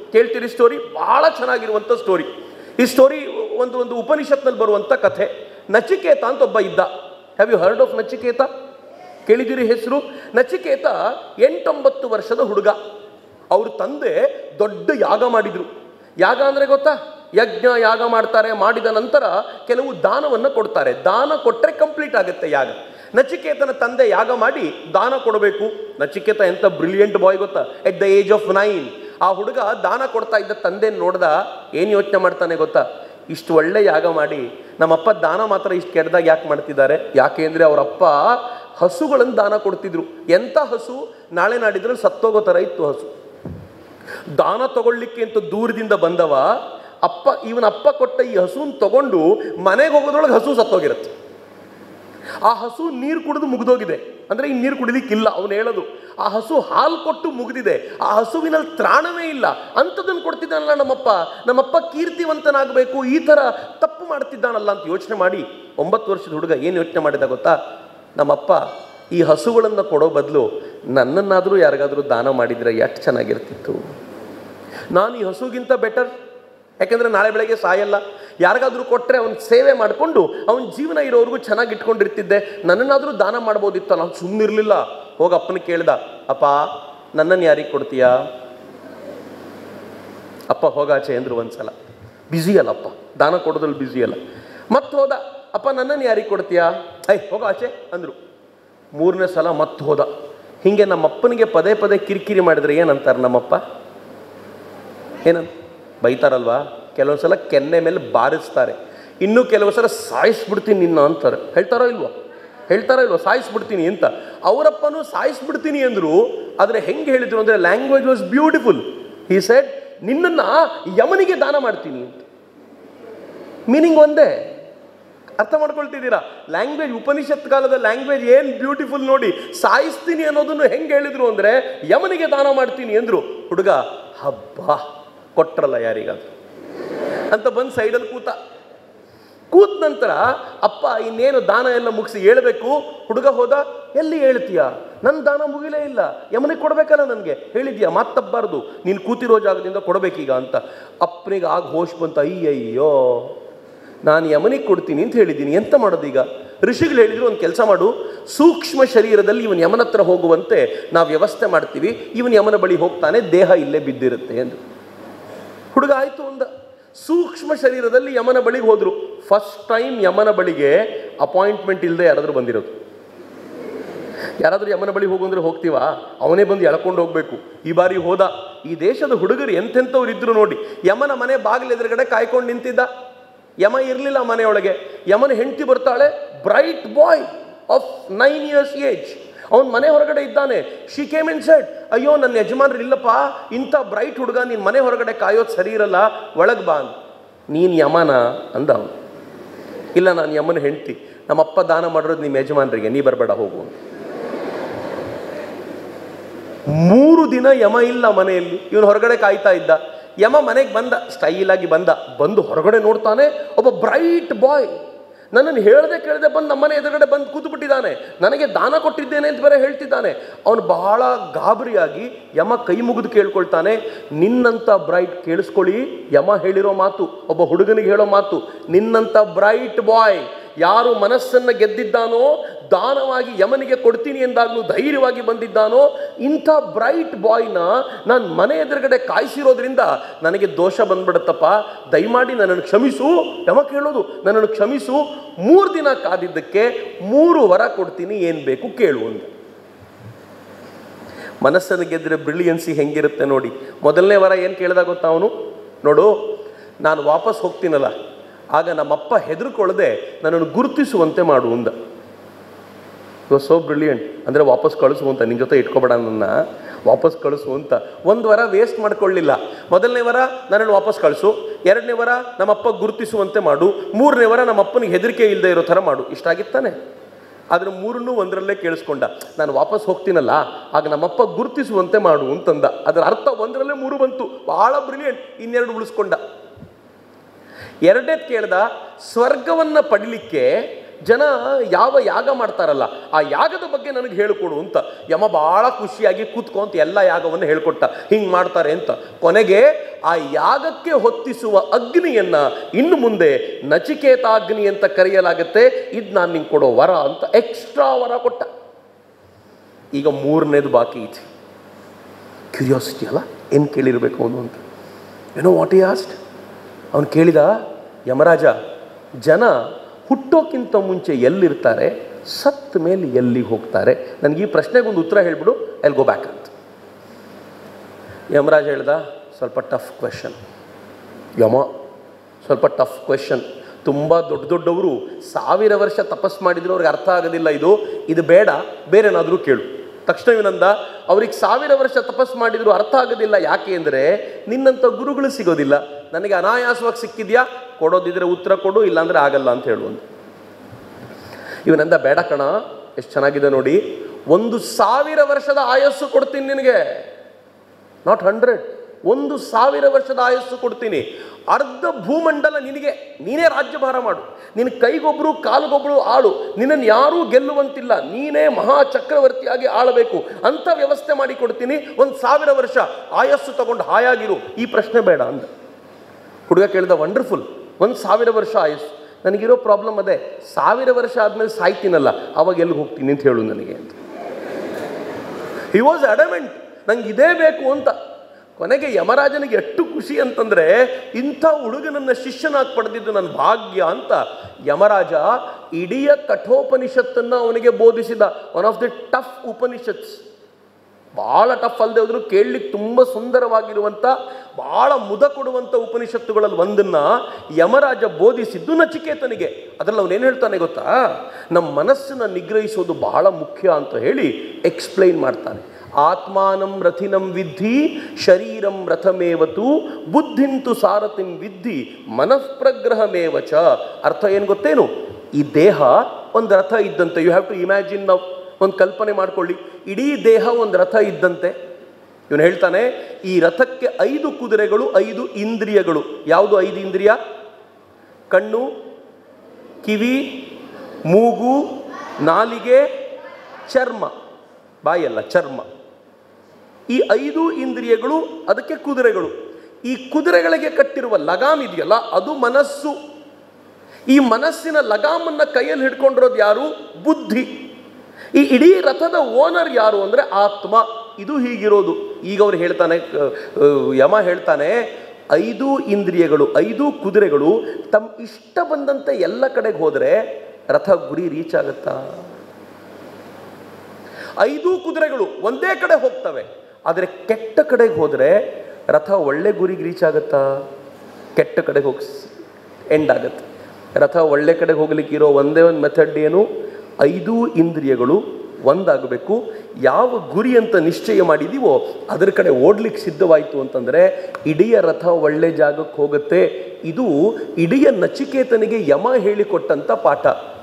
ಕೇಳ್ತೀರಿ ಸ್ಟೋರಿ ಬಹಳ ಚೆನ್ನಾಗಿರುವಂಥ ಸ್ಟೋರಿ ಈ ಸ್ಟೋರಿ ಒಂದು ಒಂದು ಉಪನಿಷತ್ನಲ್ಲಿ ಬರುವಂಥ ಕಥೆ ನಚಿಕೇತ ಅಂತ ಒಬ್ಬ ಇದ್ದ have you heard of Nachiketa ಕೇಳಿದಿರಿ ಹೆಸರು ನಚಿಕೇತ ಎಂಟೊಂಬತ್ತು ವರ್ಷದ ಹುಡುಗ ಅವ್ರ ತಂದೆ ದೊಡ್ಡ ಯಾಗ ಮಾಡಿದ್ರು ಯಾಗ ಅಂದರೆ ಗೊತ್ತಾ ಯಜ್ಞ ಯಾಗ ಮಾಡ್ತಾರೆ ಮಾಡಿದ ನಂತರ ಕೆಲವು ದಾನವನ್ನು ಕೊಡ್ತಾರೆ ದಾನ ಕೊಟ್ಟರೆ ಕಂಪ್ಲೀಟ್ ಆಗುತ್ತೆ ಯಾಗ ನಚಿಕೇತನ ತಂದೆ ಯಾಗ ಮಾಡಿ ದಾನ ಕೊಡಬೇಕು ನಚಿಕೇತ ಎಂತ ಬ್ರಿಲಿಯಂಟ್ ಬಾಯ್ ಗೊತ್ತಾ at the age of nine ಆ ಹುಡುಗ ದಾನ ಕೊಡ್ತಾ ಇದ್ದ ತಂದೆ ನೋಡ್ದ ಏನು ಯೋಚನೆ ಮಾಡ್ತಾನೆ ಗೊತ್ತಾ ಇಷ್ಟು ಒಳ್ಳೆ ಯಾಗ ಮಾಡಿ ನಮ್ಮಪ್ಪ ದಾನ ಮಾತ್ರ ಇಷ್ಟು ಕೆಟ್ಟದಾಗ ಯಾಕೆ ಮಾಡ್ತಿದ್ದಾರೆ ಯಾಕೆ ಅಂದರೆ ಅವರಪ್ಪ ಹಸುಗಳನ್ನು ದಾನ ಕೊಡ್ತಿದ್ರು ಎಂಥ ಹಸು ನಾಳೆ ನಾಡಿದ್ರಲ್ಲಿ ಸತ್ತೋಗೋ ಥರ ಇತ್ತು ಹಸು ದಾನ ತಗೊಳ್ಳಿಕ್ಕೆ ಅಂತ ದೂರದಿಂದ ಬಂದವ ಅಪ್ಪ ಇವನ ಅಪ್ಪ ಕೊಟ್ಟ ಈ ಹಸುನ್ ತಗೊಂಡು ಮನೆಗೆ ಹೋಗೋದ್ರೊಳಗೆ ಹಸು ಸತ್ತೋಗಿರುತ್ತೆ ಆ ಹಸು ನೀರು ಕುಡಿದು ಮುಗಿದೋಗಿದೆ ಅಂದ್ರೆ ಈ ನೀರು ಕುಡಿಲಿಕ್ಕಿಲ್ಲ ಅವನು ಹೇಳೋದು ಆ ಹಸು ಹಾಲು ಕೊಟ್ಟು ಮುಗಿದಿದೆ ಆ ಹಸುವಿನಲ್ಲಿ ತ್ರಾಣವೇ ಇಲ್ಲ ಅಂಥದ್ದನ್ನು ಕೊಡ್ತಿದ್ದಾನಲ್ಲ ನಮ್ಮಪ್ಪ ನಮ್ಮಪ್ಪ ಕೀರ್ತಿವಂತನಾಗಬೇಕು ಈ ಥರ ತಪ್ಪು ಮಾಡ್ತಿದ್ದಾನಲ್ಲ ಅಂತ ಯೋಚನೆ ಮಾಡಿ ಒಂಬತ್ತು ವರ್ಷದ ಹುಡುಗ ಏನು ಯೋಚನೆ ಮಾಡಿದ ಗೊತ್ತಾ ನಮ್ಮಪ್ಪ ಈ ಹಸುಗಳನ್ನು ಕೊಡೋ ಬದಲು ನನ್ನನ್ನಾದರೂ ಯಾರಿಗಾದರೂ ದಾನ ಮಾಡಿದರೆ ಎಷ್ಟು ಚೆನ್ನಾಗಿರ್ತಿತ್ತು ನಾನು ಈ ಹಸುಗಿಂತ ಬೆಟರ್ ಯಾಕೆಂದರೆ ನಾಳೆ ಬೆಳಗ್ಗೆ ಸಾಯಲ್ಲ ಯಾರಿಗಾದ್ರೂ ಕೊಟ್ಟರೆ ಅವನ ಸೇವೆ ಮಾಡಿಕೊಂಡು ಅವನ ಜೀವನ ಇರೋವರೆಗೂ ಚೆನ್ನಾಗಿ ಇಟ್ಕೊಂಡಿರ್ತಿದ್ದೆ ನನ್ನನ್ನಾದರೂ ದಾನ ಮಾಡ್ಬೋದಿತ್ತು ನಾನು ಸುಮ್ಮನಿರಲಿಲ್ಲ ಹೋಗಿ ಅಪ್ಪನ ಕೇಳ್ದ ಅಪ್ಪ ನನ್ನನ್ನು ಯಾರಿಗೆ ಕೊಡ್ತೀಯಾ ಅಪ್ಪ ಹೋಗಾಚೆ ಅಂದ್ರು ಒಂದ್ಸಲ ಬ್ಯುಸಿ ಅಲ್ಲ ಅಪ್ಪ ದಾನ ಕೊಡೋದ್ರಲ್ಲಿ ಬ್ಯುಸಿ ಅಲ್ಲ ಮತ್ತೆ ಹೋದ ಅಪ್ಪ ನನ್ನನ್ನು ಯಾರಿಗೆ ಕೊಡ್ತೀಯಾ ಐ ಹೋಗ ಆಚೆ ಅಂದರು ಮೂರನೇ ಸಲ ಮತ್ತೆ ಹೋದ ಹೀಗೆ ನಮ್ಮಪ್ಪನಿಗೆ ಪದೇ ಪದೇ ಕಿರಿಕಿರಿ ಮಾಡಿದ್ರೆ ಏನಂತಾರೆ ನಮ್ಮಪ್ಪ ಏನಂತ ಬೈತಾರಲ್ವಾ ಕೆಲವೊಂದು ಸಲ ಕೆನ್ನೆ ಮೇಲೆ ಬಾರಿಸ್ತಾರೆ ಇನ್ನು ಕೆಲವು ಸಲ ಸಾಯಿಸ್ಬಿಡ್ತೀನಿ ನಿನ್ನ ಅಂತಾರೆ ಹೇಳ್ತಾರೋ ಇಲ್ವೋ ಹೇಳ್ತಾರೋ ಇಲ್ವೋ ಸಾಯಿಸ್ಬಿಡ್ತೀನಿ ಅಂತ ಅವರಪ್ಪನೂ ಸಾಯಿಸ್ಬಿಡ್ತೀನಿ ಅಂದರು ಆದರೆ ಹೆಂಗೆ ಹೇಳಿದ್ರು ಅಂದರೆ language was beautiful he said ನಿನ್ನನ್ನು ಯಮನಿಗೆ ದಾನ ಮಾಡ್ತೀನಿ ಅಂತ ಮೀನಿಂಗ್ ಒಂದೇ ಅರ್ಥ ಮಾಡ್ಕೊಳ್ತಿದ್ದೀರಾ ಲ್ಯಾಂಗ್ವೇಜ್ ಉಪನಿಷತ್ ಕಾಲದ ಲ್ಯಾಂಗ್ವೇಜ್ ಏನು ಬ್ಯೂಟಿಫುಲ್ ನೋಡಿ ಸಾಯಿಸ್ತೀನಿ ಅನ್ನೋದನ್ನು ಹೆಂಗೆ ಹೇಳಿದ್ರು ಅಂದರೆ ಯಮನಿಗೆ ದಾನ ಮಾಡ್ತೀನಿ ಅಂದರು ಹುಡುಗ ಹಬ್ಬ ಕೊಟ್ರಲ್ಲ ಯಾರಿಗಾದ್ರು ಅಂತ ಬಂದು ಸೈಡಲ್ಲಿ ಕೂತ ಕೂತ ನಂತರ ಅಪ್ಪ ಇನ್ನೇನು ದಾನ ಎಲ್ಲ ಮುಗಿಸಿ ಹೇಳ್ಬೇಕು ಹುಡುಗ ಹೋದ ಎಲ್ಲಿ ಹೇಳ್ತೀಯ ನನ್ನ ದಾನ ಮುಗಿಲೇ ಇಲ್ಲ ಯಮನಿಗೆ ಕೊಡ್ಬೇಕಲ್ಲ ನನಗೆ ಹೇಳಿದ್ಯಾ ಮಾತಬ್ಬಾರ್ದು ನೀನು ಕೂತಿರೋ ಜಾಗದಿಂದ ಕೊಡಬೇಕೀಗ ಅಂತ ಅಪ್ಪನಿಗೆ ಆಗ ಹೋಶ್ ಬಂತ ಅಯ್ಯಯ್ಯೋ ನಾನು ಯಮನಿಗೆ ಕೊಡ್ತೀನಿ ಅಂತ ಹೇಳಿದ್ದೀನಿ ಎಂತ ಮಾಡೋದೀಗ ಋಷಿಗಳು ಹೇಳಿದ್ರು ಒಂದು ಕೆಲಸ ಮಾಡು ಸೂಕ್ಷ್ಮ ಶರೀರದಲ್ಲಿ ಇವನ್ ಯಮನ ಹತ್ರ ಹೋಗುವಂತೆ ನಾವು ವ್ಯವಸ್ಥೆ ಮಾಡ್ತೀವಿ ಇವನ್ ಯಮನ ಬಳಿ ಹೋಗ್ತಾನೆ ದೇಹ ಇಲ್ಲೇ ಬಿದ್ದಿರುತ್ತೆ ಎಂದು ಹುಡುಗ ಆಯ್ತು ಅಂದ ಸೂಕ್ಷ್ಮ ಶರೀರದಲ್ಲಿ ಯಮನ ಬಳಿಗೆ ಹೋದ್ರು ಫಸ್ಟ್ ಟೈಮ್ ಯಮನ ಬಳಿಗೆ ಅಪಾಯಿಂಟ್ಮೆಂಟ್ ಇಲ್ಲದೆ ಯಾರಾದರೂ ಬಂದಿರೋದು ಯಾರಾದರೂ ಯಮನ ಬಳಿ ಹೋಗು ಅಂದ್ರೆ ಹೋಗ್ತೀವಾ ಅವನೇ ಬಂದು ಎಳ್ಕೊಂಡು ಹೋಗ್ಬೇಕು ಈ ಬಾರಿ ಹೋದ ಈ ದೇಶದ ಹುಡುಗರು ಎಂತೆಂಥವ್ರು ಇದ್ರು ನೋಡಿ ಯಮನ ಮನೆ ಬಾಗಿಲು ಎದುರುಗಡೆ ಕಾಯ್ಕೊಂಡು ನಿಂತಿದ್ದ ಯಮ ಇರಲಿಲ್ಲ ಮನೆಯೊಳಗೆ ಯಮನ ಹೆಂಡತಿ ಬರ್ತಾಳೆ bright boy of nine years age ಅವನ ಮನೆ ಹೊರಗಡೆ ಇದ್ದಾನೆ ಶಿ ಕೇಮ್ ಇನ್ ಸೆಡ್ ಅಯ್ಯೋ ನನ್ನ ಯಜಮಾನ್ರು ಇಲ್ಲಪ್ಪ ಇಂಥ ಬ್ರೈಟ್ ಹುಡುಗ ನಿನ್ನ ಮನೆ ಹೊರಗಡೆ ಕಾಯೋದು ಸರಿ ಇರಲ್ಲ ಒಳಗೆ ಬಾ ಅಂದ ನೀನು ಯಮನ ಅಂದ ಅವನು ಇಲ್ಲ ನಾನು ಯಮನ ಹೆಂಡ್ತಿ ನಮ್ಮಪ್ಪ ದಾನ ಮಾಡಿರೋದು ನಿಮ್ಮ ಯಜಮಾನ್ರಿಗೆ ನೀ ಬರಬೇಡ ಹೋಗು ಅಂತ. ಮೂರು ದಿನ ಯಮ ಇಲ್ಲ ಮನೆಯಲ್ಲಿ ಇವನು ಹೊರಗಡೆ ಕಾಯ್ತಾ ಇದ್ದ ಯಮ ಮನೆಗೆ ಬಂದ ಸ್ಟೈಲ್ ಆಗಿ ಬಂದ ಬಂದು ಹೊರಗಡೆ ನೋಡ್ತಾನೆ ಒಬ್ಬ ಬ್ರೈಟ್ ಬಾಯ್ ನನ್ನನ್ನು ಹೇಳದೆ ಕೇಳದೆ ಬಂದು ನಮ್ಮನೆ ಎದುರುಗಡೆ ಬಂದು ಕೂತ್ಬಿಟ್ಟಿದ್ದಾನೆ ನನಗೆ ದಾನ ಕೊಟ್ಟಿದ್ದೇನೆ ಅಂತ ಬೇರೆ ಹೇಳ್ತಿದ್ದಾನೆ ಅವನು ಬಹಳ ಗಾಬರಿಯಾಗಿ ಯಮ ಕೈ ಮುಗಿದು ಕೇಳ್ಕೊಳ್ತಾನೆ ನಿನ್ನಂಥ ಬ್ರೈಟ್ ಕೇಳಿಸ್ಕೊಳ್ಳಿ ಯಮ ಹೇಳಿರೋ ಮಾತು ಒಬ್ಬ ಹುಡುಗನಿಗೆ ಹೇಳೋ ಮಾತು ನಿನ್ನಂಥ ಬ್ರೈಟ್ ಬಾಯ್ ಯಾರು ಮನಸ್ಸನ್ನು ಗೆದ್ದಿದ್ದಾನೋ ದಾನವಾಗಿ ಯಮನಿಗೆ ಕೊಡ್ತೀನಿ ಎಂದಾಗಲೂ ಧೈರ್ಯವಾಗಿ ಬಂದಿದ್ದಾನೋ ಇಂಥ ಬ್ರೈಟ್ ಬಾಯ್ನ ನಾನು ಮನೆ ಎದುರುಗಡೆ ಕಾಯಿಸಿರೋದ್ರಿಂದ ನನಗೆ ದೋಷ ಬಂದ್ಬಿಡುತ್ತಪ್ಪ ದಯಮಾಡಿ ನನ್ನನ್ನು ಕ್ಷಮಿಸು ಯಮ ಕೇಳೋದು ನನ್ನನ್ನು ಕ್ಷಮಿಸು ಮೂರು ದಿನ ಕಾದಿದ್ದಕ್ಕೆ ಮೂರು ವರ ಕೊಡ್ತೀನಿ ಏನು ಬೇಕು ಕೇಳು ಅಂದ ಮನಸ್ಸನ್ನು ಗೆದ್ದರೆ ಬ್ರಿಲಿಯನ್ಸಿ ಹೆಂಗಿರುತ್ತೆ ನೋಡಿ ಮೊದಲನೇ ವರ ಏನು ಕೇಳ್ದ ಗೊತ್ತಾ ಅವನು ನೋಡು ನಾನು ವಾಪಸ್ ಹೋಗ್ತೀನಲ್ಲ ಆಗ ನಮ್ಮಪ್ಪ ಹೆದರ್ಕೊಳ್ಳದೆ ನನ್ನನ್ನು ಗುರುತಿಸುವಂತೆ ಮಾಡು ಅಂದ ಯು ಸೋ ಬ್ರಿಲಿಯಂಟ್ ಅಂದರೆ ವಾಪಸ್ ಕಳಿಸು ಅಂತ ನಿನ್ನ ಜೊತೆ ಇಟ್ಕೊಬೇಡ ನನ್ನ ವಾಪಸ್ ಕಳಿಸು ಅಂತ ಒಂದು ವರ ವೇಸ್ಟ್ ಮಾಡ್ಕೊಳ್ಳಿಲ್ಲ ಮೊದಲನೇ ವರ ನನ್ನನ್ನು ವಾಪಸ್ ಕಳಿಸು ಎರಡನೇ ವರ ನಮ್ಮಪ್ಪ ಗುರುತಿಸುವಂತೆ ಮಾಡು ಮೂರನೇ ವರ ನಮ್ಮಪ್ಪನಿಗೆ ಹೆದರಿಕೆ ಇಲ್ಲದೆ ಇರೋ ಥರ ಮಾಡು ಇಷ್ಟಾಗಿತ್ತಾನೆ ಆದರೆ ಮೂರನ್ನೂ ಒಂದರಲ್ಲೇ ಕೇಳಿಸ್ಕೊಂಡ ನಾನು ವಾಪಸ್ ಹೋಗ್ತೀನಲ್ಲ ಆಗ ನಮ್ಮಪ್ಪ ಗುರುತಿಸುವಂತೆ ಮಾಡು ಅಂತಂದ ಅದರ ಅರ್ಥ ಒಂದರಲ್ಲೇ ಮೂರು ಬಂತು ಭಾಳ ಬ್ರಿಲಿಯಂಟ್ ಇನ್ನೆರಡು ಉಳಿಸ್ಕೊಂಡ ಎರಡನೇದು ಕೇಳ್ದ ಸ್ವರ್ಗವನ್ನು ಪಡಿಲಿಕ್ಕೆ ಜನ ಯಾವ ಯಾಗ ಮಾಡ್ತಾರಲ್ಲ ಆ ಯಾಗದ ಬಗ್ಗೆ ನನಗೆ ಹೇಳಿಕೊಡು ಅಂತ ಯಮ ಭಾಳ ಖುಷಿಯಾಗಿ ಕೂತ್ಕೊಂತ ಎಲ್ಲ ಯಾಗವನ್ನು ಹೇಳ್ಕೊಟ್ಟ ಹಿಂಗೆ ಮಾಡ್ತಾರೆ ಅಂತ ಕೊನೆಗೆ ಆ ಯಾಗಕ್ಕೆ ಹೊತ್ತಿಸುವ ಅಗ್ನಿಯನ್ನ ಇನ್ನು ಮುಂದೆ ನಚಿಕೇತಾಗ್ನಿ ಅಂತ ಕರೆಯಲಾಗುತ್ತೆ ಇದು ನಾನು ನಿಂಗೆ ಕೊಡೋ ವರ ಅಂತ ಎಕ್ಸ್ಟ್ರಾ ವರ ಕೊಟ್ಟ ಈಗ ಮೂರನೇದು ಬಾಕಿ ಇದೆ ಕ್ಯೂರಿಯಾಸಿಟಿ ಅಲ್ಲ ಏನು ಕೇಳಿರಬೇಕು ಅವನು ಅಂತ ಏನೋ ವಾಟ್ ಈ ಆಸ್ಟ್ ಅವನು ಕೇಳಿದ ಯಮರಾಜ ಜನ ಹುಟ್ಟೋಕ್ಕಿಂತ ಮುಂಚೆ ಎಲ್ಲಿರ್ತಾರೆ ಸತ್ತ ಮೇಲೆ ಎಲ್ಲಿಗೆ ಹೋಗ್ತಾರೆ ನನಗೆ ಈ ಪ್ರಶ್ನೆಗೆ ಒಂದು ಉತ್ತರ ಹೇಳ್ಬಿಡು ಐಲ್ ಗೋ ಬ್ಯಾಕ್ ಅಂತ ಯಮರಾಜ ಹೇಳ್ದ ಸ್ವಲ್ಪ ಟಫ್ ಕ್ವೆಶನ್ ಯಮ ಸ್ವಲ್ಪ ಟಫ್ ಕ್ವೆಶನ್ ತುಂಬ ದೊಡ್ಡ ದೊಡ್ಡವರು ಸಾವಿರ ವರ್ಷ ತಪಸ್ ಮಾಡಿದ್ರು ಅವ್ರಿಗೆ ಅರ್ಥ ಆಗೋದಿಲ್ಲ ಇದು ಇದು ಬೇಡ ಬೇರೆನಾದರೂ ಕೇಳು ತಕ್ಷಣ ಇವನಂದ ಅವ್ರಿಗೆ ಸಾವಿರ ವರ್ಷ ತಪಸ್ ಮಾಡಿದ್ರು ಅರ್ಥ ಆಗೋದಿಲ್ಲ ಯಾಕೆ ಅಂದರೆ ನಿನ್ನಂಥ ಗುರುಗಳು ಸಿಗೋದಿಲ್ಲ ನನಗೆ ಅನಾಯಾಸವಾಗಿ ಸಿಕ್ಕಿದ್ಯಾ ಕೊಡೋದಿದ್ರೆ ಉತ್ತರ ಕೊಡು ಇಲ್ಲಾಂದ್ರೆ ಆಗಲ್ಲ ಅಂತ ಹೇಳುವಂತ ಇವನಂದ ಬೇಡ ಕಣ ಎಷ್ಟು ಚೆನ್ನಾಗಿದೆ ನೋಡಿ ಒಂದು ಸಾವಿರ ವರ್ಷದ ಆಯಸ್ಸು ಕೊಡ್ತೀನಿ ನಿನಗೆ ನಾಟ್ ಹಂಡ್ರೆಡ್ ಒಂದು ಸಾವಿರ ವರ್ಷದ ಆಯಸ್ಸು ಕೊಡ್ತೀನಿ ಅರ್ಧ ಭೂಮಂಡಲ ನಿನಗೆ ನೀನೇ ರಾಜ್ಯಭಾರ ಮಾಡು ನಿನ್ನ ಕೈಗೊಬ್ರು ಕಾಲ್ಗೊಬ್ರು ಆಳು ನಿನ್ನನ್ನು ಯಾರೂ ಗೆಲ್ಲುವಂತಿಲ್ಲ ನೀನೇ ಮಹಾ ಚಕ್ರವರ್ತಿಯಾಗಿ ಆಳಬೇಕು ಅಂತ ವ್ಯವಸ್ಥೆ ಮಾಡಿ ಕೊಡ್ತೀನಿ ಒಂದು ಸಾವಿರ ವರ್ಷ ಆಯಸ್ಸು ತಗೊಂಡು ಹಾಯಾಗಿರು ಈ ಪ್ರಶ್ನೆ ಬೇಡ ಅಂದ ಹುಡುಗ ಕೇಳಿದ ವಂಡರ್ಫುಲ್ ಒಂದು ಸಾವಿರ ವರ್ಷ ಆಯಸ್ಸು ನನಗಿರೋ ಪ್ರಾಬ್ಲಮ್ ಅದೇ ಸಾವಿರ ವರ್ಷ ಆದಮೇಲೆ ಸಾಯ್ತೀನಲ್ಲ ಅವಾಗ ಎಲ್ಲಿಗೆ ಹೋಗ್ತೀನಿ ಅಂತ ಹೇಳು ನನಗೆ ಅಂತ ಹಿ ವಾಸ್ ಅಡಮೆಂಟ್ ನಂಗೆ ಇದೇ ಬೇಕು ಅಂತ ಕೊನೆಗೆ ಯಮರಾಜನಿಗೆ ಎಷ್ಟು ಖುಷಿ ಅಂತಂದ್ರೆ ಇಂಥ ಹುಡುಗನನ್ನ ಶಿಷ್ಯನಾಗಿ ಪಡೆದಿದ್ದು ನನ್ನ ಭಾಗ್ಯ ಅಂತ ಯಮರಾಜ ಇಡೀ ಕಠೋಪನಿಷತ್ತನ್ನ ಅವನಿಗೆ ಬೋಧಿಸಿದ one of the tough Upanishads ಭಾಳ ಟಫ್ ಅಲ್ಲದೆ ಹೋದ್ರು ಕೇಳಲಿಕ್ಕೆ ತುಂಬ ಸುಂದರವಾಗಿರುವಂಥ ಭಾಳ ಮುದ ಕೊಡುವಂಥ ಉಪನಿಷತ್ತುಗಳಲ್ಲಿ ಒಂದನ್ನ ಯಮರಾಜ ಬೋಧಿಸಿದ್ದು ನಚಿಕೇತನಿಗೆ ಅದರಲ್ಲಿ ಅವನೇನು ಹೇಳ್ತಾನೆ ಗೊತ್ತಾ ನಮ್ಮ ಮನಸ್ಸನ್ನು ನಿಗ್ರಹಿಸೋದು ಬಹಳ ಮುಖ್ಯ ಅಂತ ಹೇಳಿ ಎಕ್ಸ್ಪ್ಲೈನ್ ಮಾಡ್ತಾನೆ ಆತ್ಮಾನಂ ರಥಿನಂ ವಿದ್ಧಿ ಶರೀರಂ ರಥಮೇವತು ಬುದ್ಧಿಂತು ಸಾರಥಿಂ ವಿದ್ಧಿ ಮನಃಪ್ರಗ್ರಹಮೇವ ಚ ಅರ್ಥ ಏನು ಗೊತ್ತೇನು ಈ ದೇಹ ಒಂದು ರಥ ಇದ್ದಂತೆ ಯು ಹ್ಯಾವ್ ಟು ಇಮ್ಯಾಜಿನ್ ನಾವು ಒಂದು ಕಲ್ಪನೆ ಮಾಡ್ಕೊಳ್ಳಿ ಇಡೀ ದೇಹ ಒಂದು ರಥ ಇದ್ದಂತೆ ಇವನು ಹೇಳ್ತಾನೆ ಈ ರಥಕ್ಕೆ ಐದು ಕುದುರೆಗಳು ಐದು ಇಂದ್ರಿಯಗಳು ಯಾವುದು ಐದು ಇಂದ್ರಿಯ ಕಣ್ಣು ಕಿವಿ ಮೂಗು ನಾಲಿಗೆ ಚರ್ಮ ಬಾಯಲ್ಲ ಚರ್ಮ ಈ ಐದು ಇಂದ್ರಿಯಗಳು ಅದಕ್ಕೆ ಕುದುರೆಗಳು ಈ ಕುದುರೆಗಳಿಗೆ ಕಟ್ಟಿರುವ ಲಗಾಮ್ ಇದೆಯಲ್ಲ ಅದು ಮನಸ್ಸು ಈ ಮನಸ್ಸಿನ ಲಗಾಮನ್ನ ಕೈಯಲ್ಲಿ ಹಿಡ್ಕೊಂಡಿರೋದು ಯಾರು ಬುದ್ಧಿ ಈ ಇಡೀ ರಥದ ಓನರ್ ಯಾರು ಅಂದರೆ ಆತ್ಮ ಇದು ಹೀಗಿರೋದು ಈಗ ಅವ್ರು ಹೇಳ್ತಾನೆ ಕ- ಆ, ಯಮ ಹೇಳ್ತಾನೆ ಐದು ಇಂದ್ರಿಯಗಳು ಐದು ಕುದುರೆಗಳು ತಮ್ಮ ಇಷ್ಟ ಬಂದಂತೆ ಎಲ್ಲ ಕಡೆಗೆ ಹೋದರೆ ರಥ ಗುರಿ ರೀಚ್ ಆಗುತ್ತಾ ಐದು ಕುದುರೆಗಳು ಒಂದೇ ಕಡೆ ಹೋಗ್ತವೆ ಆದರೆ ಕೆಟ್ಟ ಕಡೆಗೆ ಹೋದರೆ ರಥ ಒಳ್ಳೆ ಗುರಿಗೆ ರೀಚ್ ಆಗುತ್ತಾ ಕೆಟ್ಟ ಕಡೆಗೆ ಹೋಗಿ ಎಂಡ್ ಆಗುತ್ತೆ ರಥ ಒಳ್ಳೆ ಕಡೆಗೆ ಹೋಗ್ಲಿಕ್ಕಿರೋ ಒಂದೇ ಒಂದು ಮೆಥಡ್ ಏನು ಐದು ಇಂದ್ರಿಯಗಳು ಒಂದಾಗಬೇಕು ಯಾವ ಗುರಿ ಅಂತ ನಿಶ್ಚಯ ಮಾಡಿದೀವೋ ಅದರ ಕಡೆ ಓಡ್ಲಿಕ್ಕೆ ಸಿದ್ಧವಾಯಿತು ಅಂತಂದರೆ ಇಡೀ ರಥ ಒಳ್ಳೆ ಜಾಗಕ್ಕೆ ಹೋಗುತ್ತೆ ಇದು ಇಡೀ ನಚಿಕೇತನಿಗೆ ಯಮ ಹೇಳಿಕೊಟ್ಟಂಥ ಪಾಠ